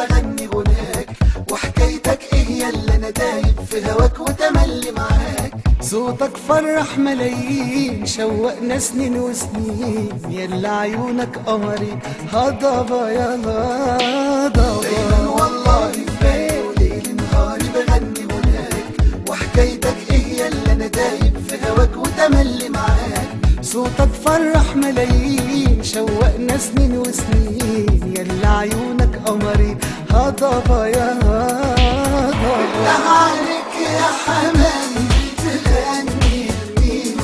بغني غناك وحكايتك ايه يلا انا دايب في هواك وتملي معاك صوتك فرح ملايين شوقنا سنين وسنين يلا عيونك قمري هضبة يا هضبة دايما والله في بالي وليل نهاري بغني غناك وحكايتك ايه يلا انا دايب في هواك وتملي معاك صوتك فرح ملايين شوقنا سنين وسنين يلا عيونك قمري هضبة يا هضبة بالله عليك يا حمام بتغني لمين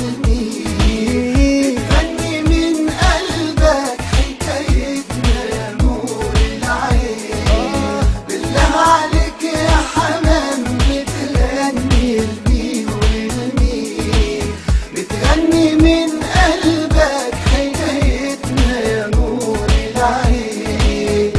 ولمين بتغني من قلبك حكايتنا يا نور العين بالله عليك يا حمام بتغني لمين ولمين بتغني من قلبك حكايتنا يا نور العين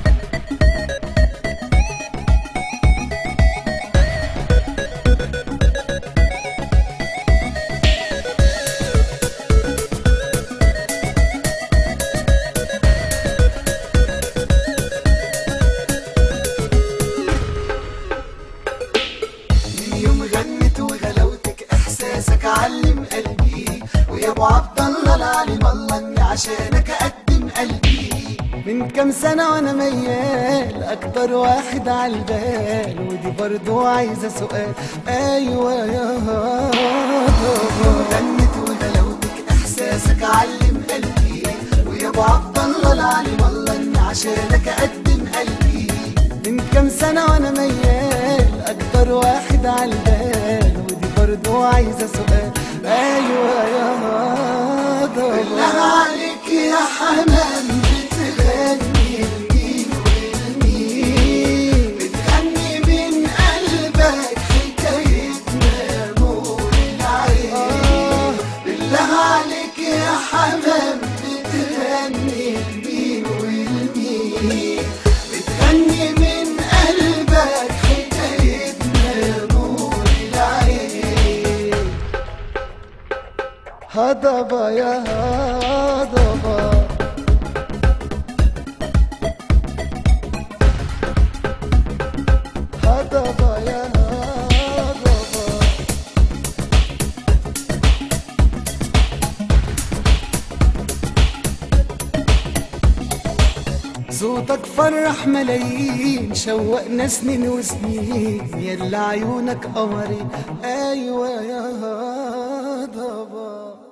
من يوم غنت وغلاوتك احساسك علم قلبي ويا ابو عبد الله العليم الله اني عشانك اقدم قلبي من كام سنة وانا ميال اكتر واحد عالبال ودي برضو عايزة سؤال ايوه يا هضبة غنت وغلاوتك احساسك علم قلبي ويا ابو عبد الله العليم الله اني عشانك اقدم قلبي من كام سنة وانا ميال اكتر واحد عالبال ودي برضو عايزة سؤال ايوه يا هضبة بالله عليك يا حمام بتغني لمين ولمين بتغني من قلبك حكايتنا يا نور العين بالله عليك يا حمام بتغني لمين ولمين بتغني من قلبك حكايتنا يا نور العين هضبة يا هضبة هضبة يا هضبة صوتك فرح ملايين شوقنا سنين وسنين يلا عيونك قمري ايوه يا هضبه